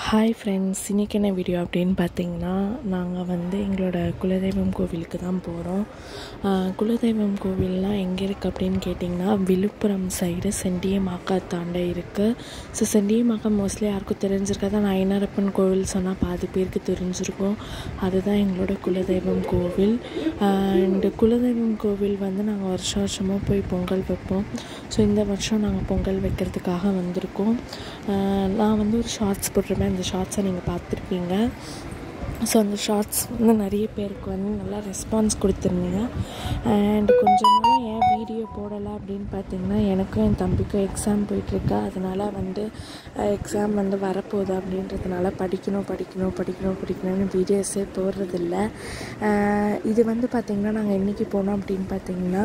hi friends இன்றைக்கி என்ன video அப்படின்னு பார்த்தீங்கன்னா நாங்கள் வந்து எங்களோட குலதெய்வம் கோவிலுக்கு தான் போகிறோம் குலதெய்வம் கோவில்லாம் எங்கே இருக்குது அப்படின்னு கேட்டிங்கன்னா விழுப்புரம் சைடு செண்டியமாக்கா தாண்ட இருக்குது ஸோ செண்டியமாக்கா மோஸ்ட்லி யாருக்கும் தெரிஞ்சிருக்காது நான் ஐனாரப்பன் கோவில் சொன்னால் பாதி பேருக்கு தெரிஞ்சிருக்கும் அதுதான் எங்களோட குலதெய்வம் கோவில் அண்டு குலதெய்வம் கோவில் வந்து நாங்கள் வருஷம் வருஷமாக போய் பொங்கல் வைப்போம் ஸோ இந்த வருஷம் நாங்கள் பொங்கல் வைக்கிறதுக்காக வந்திருக்கோம் நான் வந்து ஒரு ஷார்ட்ஸ் போட்டிருப்பேன் அந்த ஷார்ட்ஸை நீங்கள் பார்த்துருப்பீங்க ஸோ அந்த ஷார்ட்ஸ் வந்து நிறைய பேருக்கு வந்து நல்லா ரெஸ்பான்ஸ் கொடுத்துருந்தீங்க அண்ட் கொஞ்ச நாளாக ஏன் வீடியோ போடலை அப்படின்னு பார்த்தீங்கன்னா எனக்கும் என் தம்பிக்கும் எக்ஸாம் போயிட்டுருக்கு அதனால் வந்து எக்ஸாம் வந்து வரப்போகுது அப்படின்றதுனால படிக்கணும் படிக்கணும் படிக்கணும் படிக்கணும்னு வீடியோஸே போடுறதில்ல இது வந்து பார்த்திங்கன்னா நாங்கள் என்றைக்கு போனோம் அப்படின்னு பார்த்தீங்கன்னா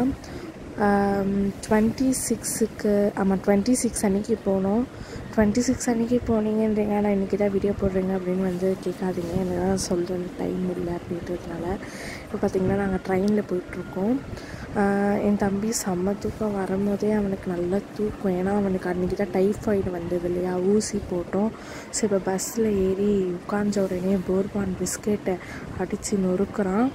டுவெண்ட்டி சிக்ஸுக்கு ஆமாம் டுவெண்ட்டி சிக்ஸ் அன்றைக்கி போனோம் டுவெண்ட்டி சிக்ஸ் அன்றைக்கி போனீங்கன்றீங்க நான் இன்றைக்கி தான் வீடியோ போடுறீங்க அப்படின்னு வந்து கேட்காதீங்க எனக்கு சொல்கிற டைம் இல்லை அப்படின்றதுனால இப்போ பார்த்திங்கன்னா நாங்கள் ட்ரெயினில் போயிட்டுருக்கோம் என் தம்பி செம்ம தூக்கம் வரும்போதே அவனுக்கு நல்ல தூக்கம் ஏன்னா அவனுக்கு அன்றைக்கி தான் டைஃபாய்டு வந்தது இல்லையா ஊசி போட்டோம் ஸோ இப்போ பஸ்ஸில் ஏறி உட்காந்த உடனே போர்பான் பிஸ்கெட்டை அடித்து நொறுக்குறான்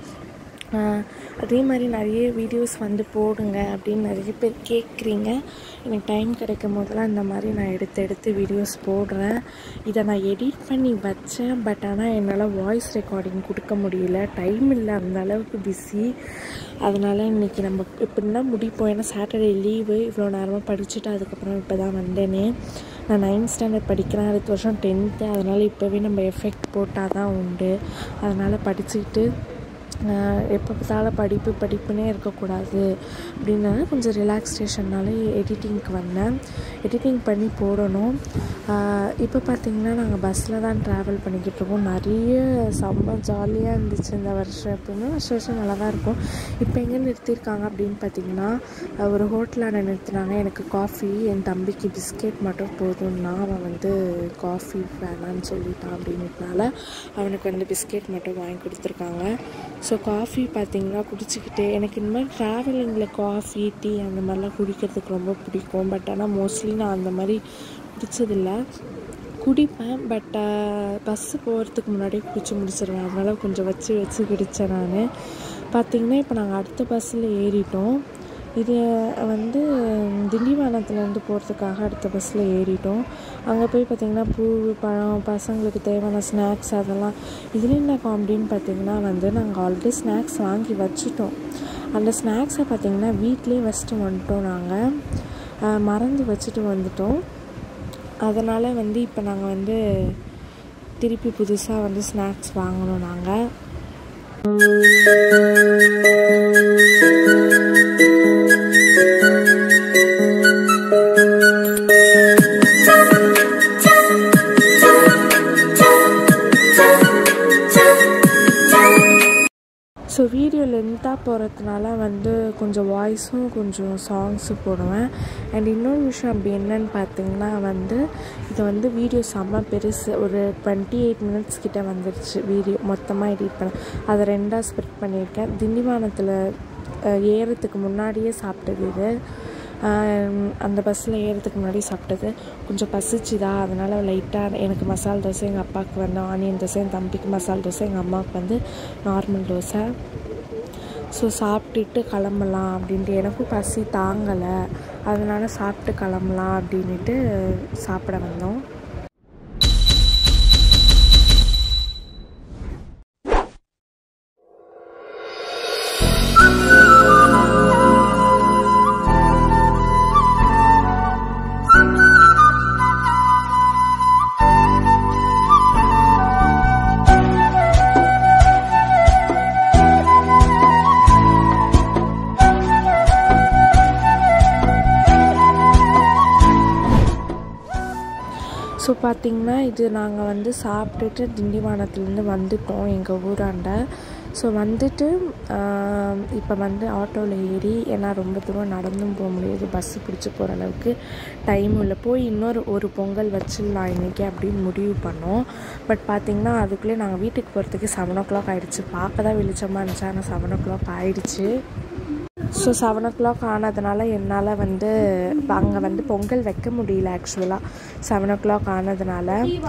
அதே மாதிரி நிறைய வீடியோஸ் வந்து போடுங்க அப்படின்னு நிறைய பேர் கேட்குறீங்க எனக்கு டைம் கிடைக்கும் போதெல்லாம் இந்த மாதிரி நான் எடுத்து எடுத்து வீடியோஸ் போடுறேன் இதை நான் எடிட் பண்ணி வச்சேன் பட் ஆனால் என்னால் வாய்ஸ் ரெக்கார்டிங் கொடுக்க முடியல டைம் இல்லை அந்த அளவுக்கு பிஸி அதனால் இன்றைக்கி நம்ம இப்படி தான் முடிப்போம் ஏன்னா சாட்டர்டே லீவு இவ்வளோ நேரமாக படிச்சுட்டு அதுக்கப்புறம் இப்போ தான் வந்தேனே நான் நைன்த் ஸ்டாண்டர்ட் படிக்கிறேன் அடுத்த வருஷம் டென்த்து அதனால் இப்போவே நம்ம எஃபெக்ட் போட்டால் தான் உண்டு அதனால் படிச்சுக்கிட்டு எப்போ பார்த்தாலும் படிப்பு படிப்புனே இருக்கக்கூடாது அப்படின்னால கொஞ்சம் ரிலாக்ஸேஷன்னால எடிட்டிங்க்கு வந்தேன் எடிட்டிங் பண்ணி போடணும் இப்போ பார்த்திங்கன்னா நாங்கள் பஸ்ஸில் தான் ட்ராவல் பண்ணிக்கிட்டு இருக்கோம் நிறைய செம்ம ஜாலியாக இருந்துச்சு இந்த வருஷம் எப்பவுமே வருஷம் வருஷம் நல்லா தான் இருக்கும் இப்போ எங்கே நிறுத்தியிருக்காங்க அப்படின்னு பார்த்திங்கன்னா ஒரு ஹோட்டலில் நிறுத்தினாங்க எனக்கு காஃபி என் தம்பிக்கு பிஸ்கெட் மட்டும் போதும்னா அவன் வந்து காஃபி வேணான்னு சொல்லிட்டான் அப்படின்றதுனால அவனுக்கு வந்து பிஸ்கெட் மட்டும் வாங்கி கொடுத்துருக்காங்க ஸோ காஃபி பார்த்திங்கன்னா குடிச்சிக்கிட்டே எனக்கு இந்த மாதிரி ட்ராவலிங்கில் காஃபி டீ அந்த மாதிரிலாம் குடிக்கிறதுக்கு ரொம்ப பிடிக்கும் பட் ஆனால் மோஸ்ட்லி நான் அந்த மாதிரி குடித்ததில்ல குடிப்பேன் பட் பஸ்ஸு போகிறதுக்கு முன்னாடியே குடிச்சு முடிச்சிடுவேன் அதனால் கொஞ்சம் வச்சு வச்சு குடித்தேன் நான் பார்த்திங்கன்னா இப்போ நாங்கள் அடுத்த பஸ்ஸில் ஏறிட்டோம் இது வந்து திண்டிவனத்துலேருந்து போகிறதுக்காக அடுத்த பஸ்ஸில் ஏறிட்டோம் அங்கே போய் பார்த்திங்கன்னா பூ பழம் பசங்களுக்கு தேவையான ஸ்நாக்ஸ் அதெல்லாம் இதில் என்ன காமெடின்னு பார்த்திங்கன்னா வந்து நாங்கள் ஆல்ரெடி ஸ்நாக்ஸ் வாங்கி வச்சுட்டோம் அந்த ஸ்நாக்ஸை பார்த்திங்கன்னா வீட்லேயே வச்சுட்டு வந்துட்டோம் நாங்கள் மறந்து வச்சுட்டு வந்துட்டோம் அதனால் வந்து இப்போ நாங்கள் வந்து திருப்பி புதுசாக வந்து ஸ்நாக்ஸ் வாங்கணும் நாங்கள் ஸோ வீடியோ லென்த்தாக போகிறதுனால வந்து கொஞ்சம் வாய்ஸும் கொஞ்சம் சாங்ஸும் போடுவேன் அண்ட் இன்னொரு விஷயம் அப்படி என்னன்னு பார்த்தீங்கன்னா வந்து இது வந்து வீடியோ செம்ம பெருசு ஒரு டுவெண்ட்டி எயிட் மினிட்ஸ் கிட்டே வந்துருச்சு வீடியோ மொத்தமாக எடிட் பண்ண அதை ரெண்டாக ஸ்ப்ரெட் பண்ணியிருக்கேன் திண்டிவனத்தில் ஏறத்துக்கு முன்னாடியே சாப்பிட்டது இது அந்த பஸ்ஸில் ஏறதுக்கு முன்னாடி சாப்பிட்டது கொஞ்சம் பசிச்சுதா அதனால் லைட்டாக எனக்கு மசால் தோசை எங்கள் அப்பாவுக்கு வந்து ஆனியன் தோசை என் தம்பிக்கு மசால் தோசை எங்கள் அம்மாவுக்கு வந்து நார்மல் தோசை ஸோ சாப்பிட்டுட்டு கிளம்பலாம் அப்படின்ட்டு எனக்கும் பசி தாங்கலை அதனால் சாப்பிட்டு கிளம்பலாம் அப்படின்ட்டு சாப்பிட வந்தோம் ஸோ பார்த்திங்கன்னா இது நாங்கள் வந்து சாப்பிட்டுட்டு திண்டிவனத்துலேருந்து வந்துட்டோம் எங்கள் ஊராண்ட ஸோ வந்துட்டு இப்போ வந்து ஆட்டோவில் ஏறி ஏன்னா ரொம்ப தூரம் நடந்தும் போக முடியாது பஸ்ஸு பிடிச்சி போகிற அளவுக்கு டைம் இல்லை போய் இன்னொரு ஒரு பொங்கல் வச்சிடலாம் இன்றைக்கி அப்படின்னு முடிவு பண்ணோம் பட் பார்த்திங்கன்னா அதுக்குள்ளே நாங்கள் வீட்டுக்கு போகிறதுக்கு செவன் ஓ கிளாக் ஆகிடுச்சு பார்க்க தான் வெளிச்சமாக இருந்துச்சு ஆனால் செவன் ஓ கிளாக் ஆகிடுச்சு ஸோ செவன் ஓ கிளாக் ஆனதுனால என்னால் வந்து அங்கே வந்து பொங்கல் வைக்க முடியல ஆக்சுவலாக செவன் ஓ கிளாக் ஆனதுனால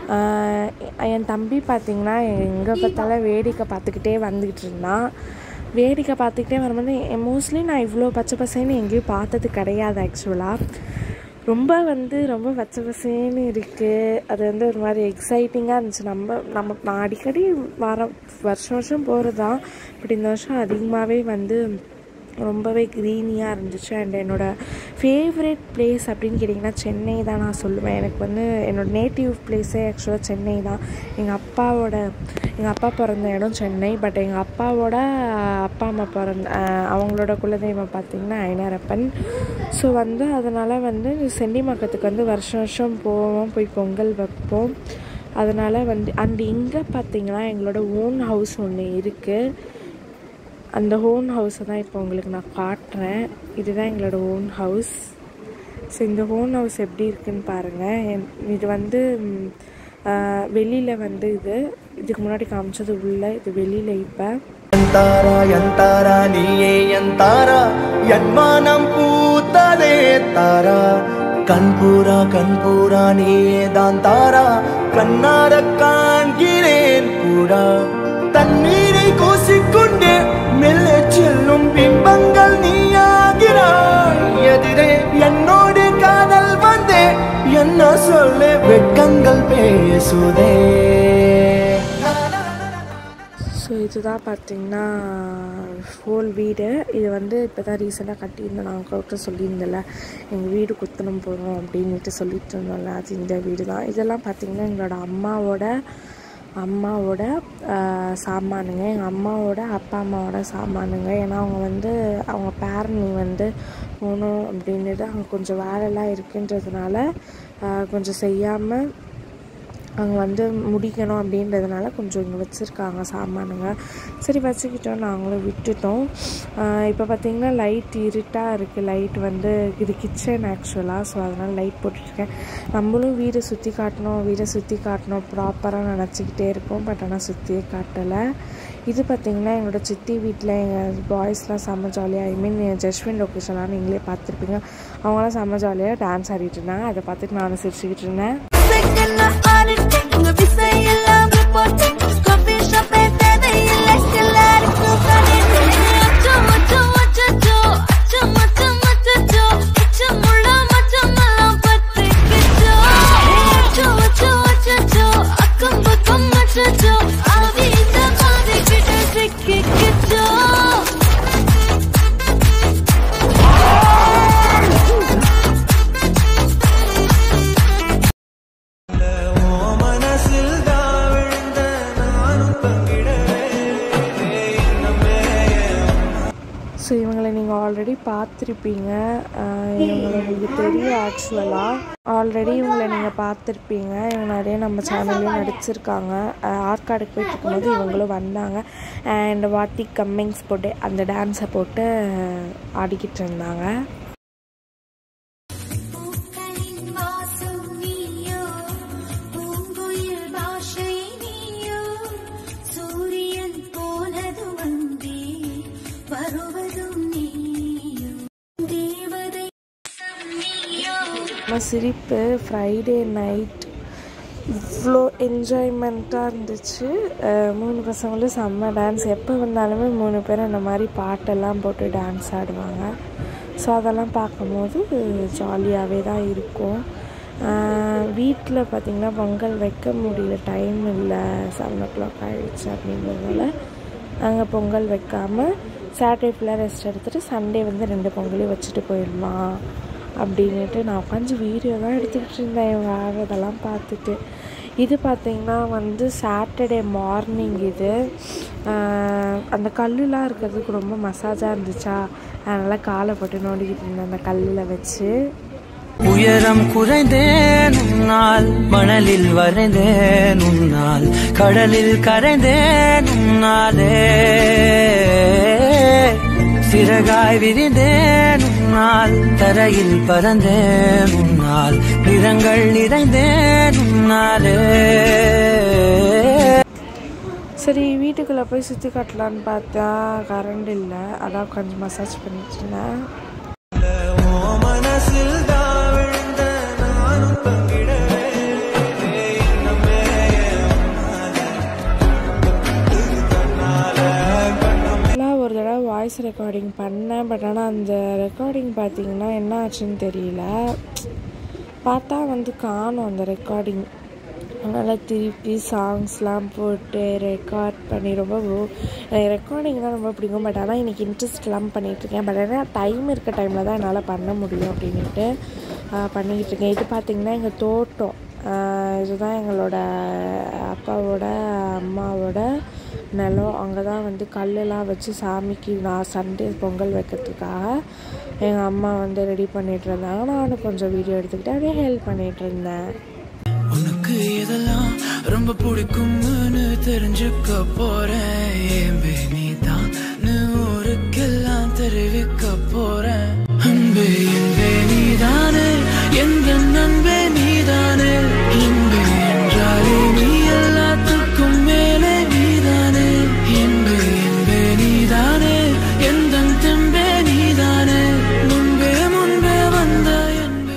ஆஹ் என் தம்பி பார்த்திங்கன்னா எங்கே பார்த்தாலும் வேடிக்கை பார்த்துக்கிட்டே வந்துக்கிட்டு இருந்தான் வேடிக்கை பார்த்துக்கிட்டே வரும்போது மோஸ்ட்லி நான் இவ்வளோ பச்சை பசேன்னு எங்கேயும் பார்த்தது கிடையாது ஆக்சுவலாக ரொம்ப வந்து ரொம்ப பச்சை பசேன்னு இருக்குது அது வந்து ஒரு மாதிரி எக்ஸைட்டிங்காக இருந்துச்சு நம்ம நம்ம நான் அடிக்கடி வர வருஷம் வருஷம் போகிறது தான் பட் இந்த வருஷம் அதிகமாகவே வந்து ரொம்பவே க்ரீனியாக இருந்துச்சு அண்ட் என்னோடய ஃபேவரட் பிளேஸ் அப்படின்னு கேட்டிங்கன்னா சென்னை தான் நான் சொல்லுவேன் எனக்கு வந்து என்னோடய நேட்டிவ் பிளேஸே ஆக்சுவலாக சென்னை தான் எங்கள் அப்பாவோட எங்கள் அப்பா பிறந்த இடம் சென்னை பட் எங்கள் அப்பாவோட அப்பா அம்மா பிறந்த அஹ் அவங்களோட குலதெய்வம் பார்த்திங்கன்னா ஐனாரப்பன் ஸோ வந்து அதனால் வந்து செண்டிமக்கத்துக்கு வந்து வருஷம் வருஷம் போவோம் போய் பொங்கல் வைப்போம் அதனால் வந்து அண்ட் இங்கே பார்த்திங்கன்னா எங்களோட ஓன் ஹவுஸ் ஒன்று இருக்குது அந்த ஓன் ஹவுஸை தான் இப்போ உங்களுக்கு நான் காட்டுறேன் இதுதான் எங்களோட ஓன் ஹவுஸ் ஸோ இந்த ஓன் ஹவுஸ் எப்படி இருக்குன்னு பாருங்கள் என்- இது வந்து வெளியில் வந்து இது இதுக்கு முன்னாடி காமிச்சது உள்ள இது வெளியில் இப்போ ಎಂತಾರ ಎಂತಾರ ನೀಯೇ ಎಂತಾರ என்மானம் பூத்ததே தாரா கண்பூரா கண்பூரா நீயே தான் தாரா கண்ணார காண்கிறேன் கூடா தண்ணீரை கூசிக்கொண்டே மெல்ல செல்லும் பிம்பங்கள் நீயாகிறாய் எதிரே என்னோடு காதல் வந்தே என்ன சொல்ல வெட்கங்கள் பேசுதே ஸோ இதுதான் பார்த்தீங்கன்னா ஹோல் வீடு இது வந்து இப்போ தான் ரீசெண்டாக கட்டியிருந்தோம் நான் கூட சொல்லியிருந்தேன்ல எங்கள் வீடு குத்தணும் போகிறோம் அப்படின்ட்டு சொல்லிட்டு இருந்தோம்ல அது இந்த வீடு தான் இதெல்லாம் பார்த்தீங்கன்னா எங்களோட அம்மாவோட அம்மாவோட ஆஹ், சாமானுங்க எங்கள் அம்மாவோட அப்பா அம்மாவோட சாமானுங்க ஏன்னா அவங்க வந்து அவங்க பேரணி வந்து போகணும் அப்படின்ட்டு அங்கே கொஞ்சம் வேலைலாம் இருக்குன்றதுனால ஆஹ், கொஞ்சம் செய்யாமல் அங்கே வந்து முடிக்கணும் அப்படின்றதுனால கொஞ்சம் இங்கே வச்சுருக்காங்க சாமானுங்க சரி வச்சுக்கிட்டோம் நாங்களும் விட்டுட்டோம் இப்போ பார்த்தீங்கன்னா லைட் இருட்டாக இருக்குது லைட் வந்து இது கிச்சன் ஆக்சுவலாக ஸோ அதனால் லைட் போட்டுட்ருக்கேன் நம்மளும் வீடை சுற்றி காட்டணும் வீடை சுற்றி காட்டணும் ப்ராப்பராக நினச்சிக்கிட்டே இருப்போம் பட் ஆனால் சுற்றியே காட்டலை இது பார்த்திங்கன்னா எங்களோட சித்தி வீட்டில் எங்கள் பாய்ஸ்லாம் செம்ம ஜாலியாக ஐ மீன் ஜஸ்வின் லொக்கேஷன்லாம் நீங்களே பார்த்துருப்பீங்க அவங்களாம் செம்ம ஜாலியாக டான்ஸ் ஆடிட்டு இருந்தாங்க அதை பார்த்துட்டு நானும் சிரிச்சுக்கிட்டு இருந்தேன் விசைக்கென்ன ஆடிட்டேன் உங்க விசையெல்லாம் போட்டேன் காஃபி ஷாப்பே தேவையில்லை எல்லாருக்கும் கடையில் அச்சம் அச்சம் அச்சச்சோ அச்சம் அச்சம் அச்சச்சோ அச்சமுள்ள மச்சமெல்லாம் பத்திக்கிச்சோ அச்சம் அச்சம் அச்சச்சோ அக்கம் பக்கம் அச்சச்சோ ஆவி இந்த மாதிரி கிட்ட சிக்கிக்கிச்சோ மனசில் தான் விழுந்த நானும் பங்கிடவே ஸோ இவங்களை நீங்கள் ஆல்ரெடி பார்த்துருப்பீங்க ஆஹ் இவங்களை உங்களுக்கு தெரியும் ஆக்சுவலாக ஆல்ரெடி இவங்களை நீங்கள் பார்த்துருப்பீங்க இவங்க நிறைய நம்ம சேனல்லையும் நடிச்சிருக்காங்க ஆஹ் ஆற்காடுக்கு போயிட்டு இருக்கும்போது இவங்களும் வந்தாங்க அண்ட் வாத்தி கம்மிங்ஸ் போட்டு அந்த டான்ஸை போட்டு ஆடிக்கிட்டு இருந்தாங்க பூக்களின் வாசம் நீயோ பூங்குயில் பாஷை நீயோ சூரியன் போனது வந்தே வருவதும் நீயோ தேவதை நீயோ நம்ம சிரிப்பு ஃப்ரைடே நைட் இவ்வளோ என்ஜாய்மெண்ட்டாக இருந்துச்சு அஹ் மூணு பசங்களும் செம்ம டான்ஸ் எப்போ வந்தாலுமே மூணு பேரும் இந்த மாதிரி பாட்டெல்லாம் போட்டு டான்ஸ் ஆடுவாங்க ஸோ அதெல்லாம் பார்க்கும்போது ஜாலியாகவே தான் இருக்கும் வீட்டில் பார்த்திங்கன்னா பொங்கல் வைக்க முடியல டைம் இல்லை செவன் ஓ கிளாக் ஆகிடுச்சு அப்படின்றதுனால நாங்கள் பொங்கல் வைக்காமல் சாட்டர்டே ஃபுல்லாக ரெஸ்ட் எடுத்துகிட்டு சண்டே வந்து ரெண்டு பொங்கலையும் வச்சுட்டு போயிடலாம் அப்படின்ட்டு நான் உட்காந்து வீடியோ தான் எடுத்துக்கிட்டு இருந்தேன் இவங்க ஆடுறதெல்லாம் பார்த்துட்டு இது பார்த்திங்கன்னா வந்து சாட்டர்டே மார்னிங் இது ஆஹ் அந்த கல்லுலாம் இருக்கிறதுக்கு ரொம்ப மசாஜாக இருந்துச்சா அதனால் காலை போட்டு நோண்டிக்கிட்டு இருந்தேன் அந்த கல்லில் வச்சு உயரம் குறைந்தேன் உன்னால் மணலில் வரைந்தேன் உன்னால் கடலில் கரைந்தேன் உன்னாலே சிறகாய் விரிந்தேன் உன்னால் தரையில் பறந்தேன் உன்னால் நிறங்கள் நிறைந்தேன் உன்னாலே சரி வீட்டுக்குள்ளே போய் சுற்றி காட்டலான்னு பார்த்தா கரண்ட் இல்லை அதான் உட்காந்து மசாஜ் பண்ணிட்டு இருந்தேன் மனசில் தான் விழுந்த நானும் பங்கிடவே எண்ணமே வாய்ஸ் ரெக்கார்டிங் பண்ணேன் பட் ஆனால் அந்த ரெக்கார்டிங் பார்த்தீங்கன்னா என்ன ஆச்சுன்னு தெரியல பார்த்தா வந்து காணும் அந்த ரெக்கார்டிங் அதனால் திருப்பி சாங்ஸ்லாம் போட்டு ரெக்கார்ட் பண்ணி ரொம்ப ரெக்கார்டிங் தான் ரொம்ப பிடிக்கும் பட் ஆனால் இன்றைக்கி இன்ட்ரெஸ்ட் இல்லாமல் பண்ணிகிட்ருக்கேன் பட் ஆனால் டைம் இருக்க டைமில் தான் என்னால் பண்ண முடியும் அப்படின்ட்டு ஆஹ் பண்ணிக்கிட்டு இருக்கேன் இது பார்த்திங்கன்னா எங்கள் தோட்டம் ஆஹ் இதுதான் எங்களோட அப்பாவோட அம்மாவோட நிலம் அங்கே தான் வந்து கல்லெல்லாம் வச்சு சாமிக்கு நான் சண்டே பொங்கல் வைக்கிறதுக்காக எங்கள் அம்மா வந்து ரெடி பண்ணிகிட்டு இருந்தாங்க நானும் கொஞ்சம் வீடியோ எடுத்துக்கிட்டு அப்படியே ஹெல்ப் பண்ணிகிட்டு இருந்தேன் உனக்கு இதெல்லாம் ரொம்ப பிடிக்கும்னு தெரிஞ்சுக்க போறேன் ஏம்பே நீதான் ஊருக்கெல்லாம் தெரிவிக்க போறேன் அன்பே என்பே நீதானே எந்த நண்பே நீதானே இன்பே என்றாலே நீ எல்லாத்துக்கும் மேலே நீதானே என்பே என்பே நீதானே எந்த தெம்பே நீதானே முன்பே முன்பே வந்த என்பே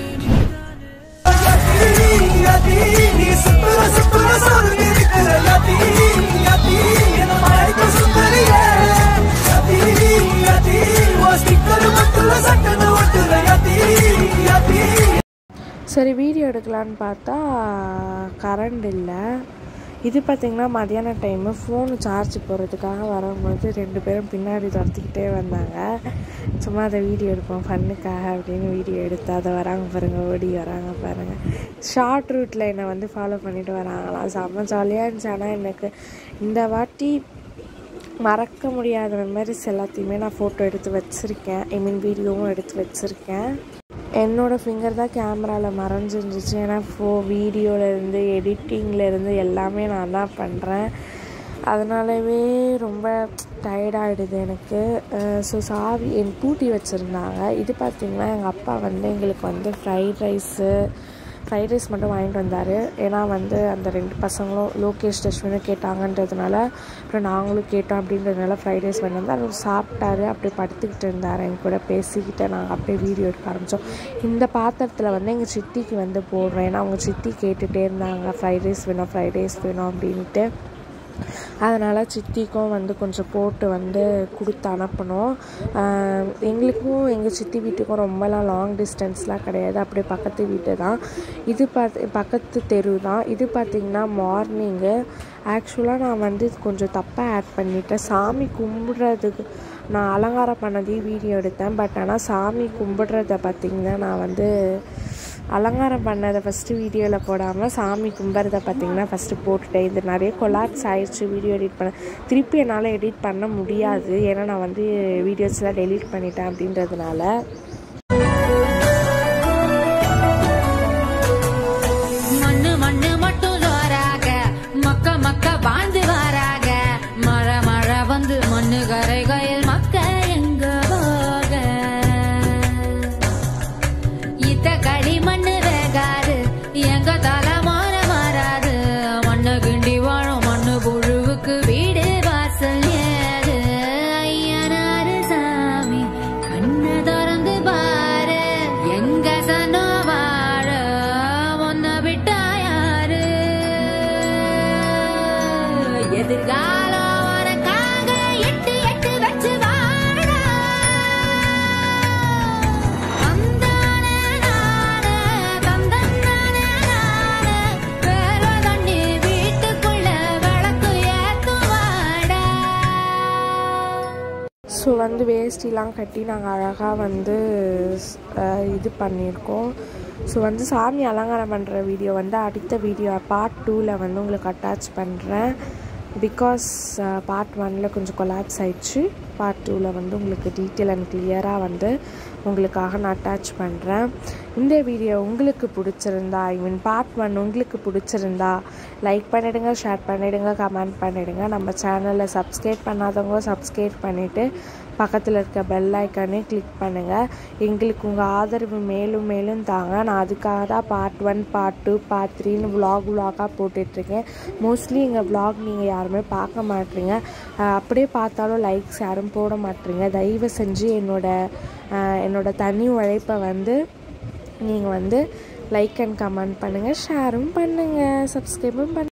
யாத்தி நீ சுத்துற சுத்துற சொல்லுங்க இருக்கிற யாத்தி யாத்தி என்ன மழைக்கு சுத்தறியே யாத்தி யாத்தி ஓ ஸ்டிக்கர் மட்டும் சட்டன ஒட்டுற யாத்தி யாத்தி சரி வீடியோ எடுக்கலான்னு பார்த்தா கரண்ட் இல்லை இது பார்த்திங்கன்னா மதியான டைமு ஃபோனு சார்ஜ் போடுறதுக்காக வரும்போது ரெண்டு பேரும் பின்னாடி துரத்திக்கிட்டே வந்தாங்க சும்மா அதை வீடியோ எடுப்போம் ஃபன்னுக்காக அப்படின்னு வீடியோ எடுத்து அதை வராங்க பாருங்கள் ஓடி வராங்க பாருங்கள் ஷார்ட் ரூட்டில் என்னை வந்து ஃபாலோ பண்ணிட்டு வராங்களாம் செம்ம ஜாலியாக இருந்துச்சு ஆனால் எனக்கு இந்த வாட்டி மறக்க முடியாத மெமரிஸ் எல்லாத்தையுமே நான் ஃபோட்டோ எடுத்து வச்சுருக்கேன் ஐ மீன் வீடியோவும் எடுத்து வச்சுருக்கேன் என்னோடய ஃபிங்கர் தான் கேமராவில் மறைஞ்சிருந்துச்சு ஏன்னா ஃபோ வீடியோலேருந்து எடிட்டிங்லேருந்து எல்லாமே நான் தான் பண்ணுறேன் அதனாலவே ரொம்ப டயர்டாகிடுது எனக்கு ஸோ சாவி என் பூட்டி வச்சுருந்தாங்க இது பார்த்திங்கன்னா எங்கள் அப்பா வந்து எங்களுக்கு வந்து ஃப்ரைட் ரைஸு ஃப்ரைட் ரைஸ் மட்டும் வாங்கிட்டு வந்தார் ஏன்னா வந்து அந்த ரெண்டு பசங்களும் லோகேஷ் தஷ்வினும் கேட்டாங்கன்றதுனால அப்புறம் நாங்களும் கேட்டோம் அப்படின்றதுனால ஃப்ரைட் ரைஸ் வாங்கி வந்து அவர் சாப்பிட்டாரு அப்படியே படுத்துக்கிட்டு இருந்தார் என் கூட பேசிக்கிட்டு நாங்கள் அப்படியே வீடியோ எடுக்க ஆரம்பித்தோம் இந்த பாத்திரத்தில் வந்து எங்கள் சித்திக்கு வந்து போடுறோம் ஏன்னா அவங்க சித்தி கேட்டுகிட்டே இருந்தாங்க ஃப்ரைட் ரைஸ் வேணும் ஃப்ரைட் ரைஸ் வேணும் அப்படின்ட்டு அதனால் சித்திக்கும் வந்து கொஞ்சம் போட்டு வந்து கொடுத்து அனுப்பணும் ஆஹ் எங்களுக்கும் எங்கள் சித்தி வீட்டுக்கும் ரொம்பலாம் லாங் டிஸ்டன்ஸ்லாம் கிடையாது அப்படியே பக்கத்து வீட்டு தான் இது பார்த்து பக்கத்து தெரு தான் இது பார்த்திங்கன்னா மார்னிங்கு ஆக்சுவலாக நான் வந்து கொஞ்சம் தப்பாக ஆட் பண்ணிட்டேன் சாமி கும்பிட்றதுக்கு நான் அலங்காரம் பண்ணதையும் வீடியோ எடுத்தேன் பட் ஆனால் சாமி கும்பிட்றத பார்த்திங்கன்னா நான் வந்து அலங்காரம் பண்ணதை ஃபஸ்ட்டு வீடியோவில் போடாமல் சாமி கும்பிட்றத பார்த்தீங்கன்னா ஃபஸ்ட்டு போட்டுட்டேன் இது நிறைய கொலாப்ஸ் ஆயிடுச்சு வீடியோ எடிட் பண்ண திருப்பி என்னால் எடிட் பண்ண முடியாது ஏன்னா நான் வந்து வீடியோஸ்லாம் டெலீட் பண்ணிட்டேன் அப்படின்றதுனால மண்ணு மண்ணு மட்டும் ஜோராக மக்க மக்க வாழ்ந்து வாராக மழை மழை வந்து மண்ணு கரைகையில் மக்க எங்க போக இத்த களி மண்ணு வேகாது எங்க தலை மாற மாறாது மண்ணு கிண்டி வாழும் மண்ணு புழுவுக்கு வீடு வாசல் ஏது ஐயனாரு சாமி கண்ணு திறந்து பாரு எங்க சனோ வாழ ஒன்ன விட்டா யாரு எதிர்காலம் உனக்காக எட்டு எட்டு வச்சு வாழ தந்தானே நானே, தந்தந்தானே நானே, வேற தண்ணி வீட்டுக்குள்ள விளக்கு ஏத்துவாடா ஸோ வந்து வேஷ்டிலாம் கட்டி நாங்கள் அழகாக வந்து ஸ்- அஹ் இது பண்ணியிருக்கோம் ஸோ வந்து சாமி அலங்காரம் பண்ணுற வீடியோ வந்து அடுத்த வீடியோ பார்ட் டூவில் வந்து உங்களுக்கு அட்டாச் பண்ணுறேன் பிகாஸ் பார்ட் ஒனில் கொஞ்சம் கொலாப்ஸ் ஆயிடுச்சு பார்ட் டூவில் வந்து உங்களுக்கு டீட்டெயில் அண்ட் கிளியராக வந்து உங்களுக்காக நான் அட்டாச் பண்ணுறேன் இந்த வீடியோ உங்களுக்கு பிடிச்சிருந்தா ஐ மீன் பார்ட் ஒன் உங்களுக்கு பிடிச்சிருந்தா லைக் பண்ணிவிடுங்க ஷேர் பண்ணிவிடுங்க கமெண்ட் பண்ணிவிடுங்க நம்ம சேனலை சப்ஸ்கிரைப் பண்ணாதவங்க சப்ஸ்கிரைப் பண்ணிவிட்டு பக்கத்தில் இருக்க பெல் ஐக்கானே கிளிக் பண்ணுங்கள் எங்களுக்கு உங்கள் ஆதரவு மேலும் மேலும் தாங்க நான் அதுக்காக தான் part one part two part த்ரீன்னு விலாக் விலாகாக போட்டுட்ருக்கேன் மோஸ்ட்லி எங்கள் விலாக் நீங்கள் யாருமே பார்க்க மாட்டீங்க அஹ் அப்படியே பார்த்தாலும் லைக்ஸ் யாரும் போட மாட்டீங்க தயவு செஞ்சு என்னோட அஹ் என்னோட தனி உழைப்பை வந்து நீங்கள் வந்து லைக் அண்ட் கமெண்ட் பண்ணுங்கள் ஷேரும் பண்ணுங்கள் சப்ஸ்கிரைபும் பண்ணுங்கள்